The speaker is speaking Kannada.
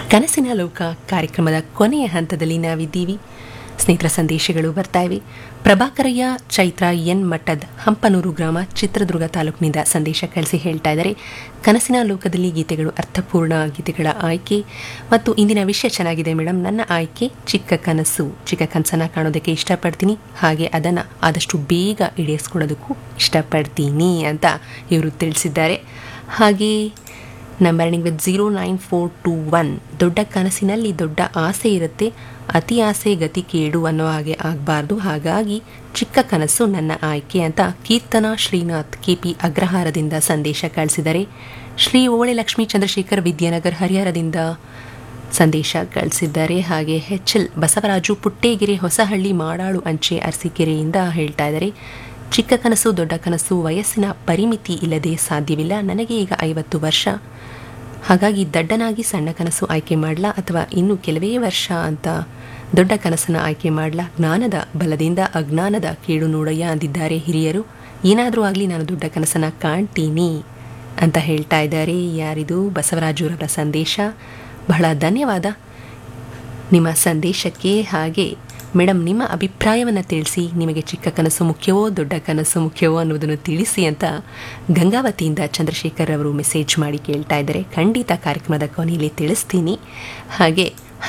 ಕನಸಿನ ಲೋಕ ಕಾರ್ಯಕ್ರಮದ ಕೊನೆಯ ಹಂತದಲ್ಲಿ ನಾವಿದ್ದೀವಿ ಸ್ನೇಹಿತರ ಸಂದೇಶಗಳು ಬರ್ತಾ ಇವೆ ಪ್ರಭಾಕರಯ್ಯ ಚೈತ್ರ ಎನ್ ಮಠದ್ ಹಂಪನೂರು ಗ್ರಾಮ ಚಿತ್ರದುರ್ಗ ತಾಲೂಕಿನಿಂದ ಸಂದೇಶ ಕಳಿಸಿ ಹೇಳ್ತಾ ಇದ್ದಾರೆ ಕನಸಿನ ಲೋಕದಲ್ಲಿ ಗೀತೆಗಳು ಅರ್ಥಪೂರ್ಣ ಗೀತೆಗಳ ಆಯ್ಕೆ ಮತ್ತು ಇಂದಿನ ವಿಷಯ ಚೆನ್ನಾಗಿದೆ ಮೇಡಮ್ ನನ್ನ ಆಯ್ಕೆ ಚಿಕ್ಕ ಕನಸು ಚಿಕ್ಕ ಕನಸನ್ನು ಕಾಣೋದಕ್ಕೆ ಇಷ್ಟಪಡ್ತೀನಿ ಹಾಗೆ ಅದನ್ನು ಆದಷ್ಟು ಬೇಗ ಈಡೇರಿಸ್ಕೊಳ್ಳೋದಕ್ಕೂ ಇಷ್ಟಪಡ್ತೀನಿ ಅಂತ ಇವರು ತಿಳಿಸಿದ್ದಾರೆ ಹಾಗೆ number ending with zero nine four two one ದೊಡ್ಡ ಕನಸಿನಲ್ಲಿ ದೊಡ್ಡ ಆಸೆ ಇರುತ್ತೆ ಅತಿ ಆಸೆ ಗತಿ ಕೇಡು ಅನ್ನೋ ಹಾಗೆ ಆಗಬಾರ್ದು ಹಾಗಾಗಿ ಚಿಕ್ಕ ಕನಸು ನನ್ನ ಆಯ್ಕೆ ಅಂತ ಕೀರ್ತನಾ ಶ್ರೀನಾಥ್ ಕೆಪಿ ಅಗ್ರಹಾರದಿಂದ ಸಂದೇಶ ಕಳಿಸಿದರೆ ಶ್ರೀ ಓಳೆ ಲಕ್ಷ್ಮೀ ಚಂದ್ರಶೇಖರ್ ವಿದ್ಯಾನಗರ್ ಹರಿಹರದಿಂದ ಸಂದೇಶ ಕಳಿಸಿದ್ದಾರೆ ಹಾಗೆ ಎಚ್ ಎಲ್ ಬಸವರಾಜು ಪುಟ್ಟೇಗೆರೆ ಹೊಸಹಳ್ಳಿ ಮಾಡಾಳು ಅಂಚೆ ಅರಸೀಕೆರೆಯಿಂದ ಹೇಳ್ತಾ ಇದ್ದಾರೆ ಚಿಕ್ಕ ಕನಸು ದೊಡ್ಡ ಕನಸು ವಯಸ್ಸಿನ ಪರಿಮಿತಿ ಇಲ್ಲದೆ ಸಾಧ್ಯವಿಲ್ಲ ನನಗೆ ಈಗ ಐವತ್ತು ವರ್ಷ ಹಾಗಾಗಿ ದಡ್ಡನಾಗಿ ಸಣ್ಣ ಕನಸು ಆಯ್ಕೆ ಮಾಡಲಾ ಅಥವಾ ಇನ್ನು ಕೆಲವೇ ವರ್ಷ ಅಂತ ದೊಡ್ಡ ಕನಸನ್ನು ಆಯ್ಕೆ ಮಾಡಲಾ ಜ್ಞಾನದ ಬಲದಿಂದ ಅಜ್ಞಾನದ ಕೇಡು ನೋಡಯ್ಯ ಅಂದಿದ್ದಾರೆ ಹಿರಿಯರು ಏನಾದರೂ ಆಗಲಿ ನಾನು ದೊಡ್ಡ ಕನಸನ್ನು ಕಾಣ್ತೀನಿ ಅಂತ ಹೇಳ್ತಾ ಇದ್ದಾರೆ ಯಾರಿದು ಬಸವರಾಜುರವರ ಸಂದೇಶ ಬಹಳ ಧನ್ಯವಾದ ನಿಮ್ಮ ಸಂದೇಶಕ್ಕೆ ಹಾಗೆ ಮೇಡಮ್ ನಿಮ್ಮ ಅಭಿಪ್ರಾಯವನ್ನು ತಿಳಿಸಿ ನಿಮಗೆ ಚಿಕ್ಕ ಕನಸು ಮುಖ್ಯವೋ ದೊಡ್ಡ ಕನಸು ಮುಖ್ಯವೋ ಅನ್ನೋದನ್ನು ತಿಳಿಸಿ ಅಂತ ಗಂಗಾವತಿಯಿಂದ ಚಂದ್ರಶೇಖರ್ ಅವರು ಮೆಸೇಜ್ ಮಾಡಿ ಕೇಳ್ತಾ ಇದ್ದಾರೆ ಖಂಡಿತ ಕಾರ್ಯಕ್ರಮದ ಕೊನೆಯಲ್ಲಿ ತಿಳಿಸ್ತೀನಿ ಹಾಗೆ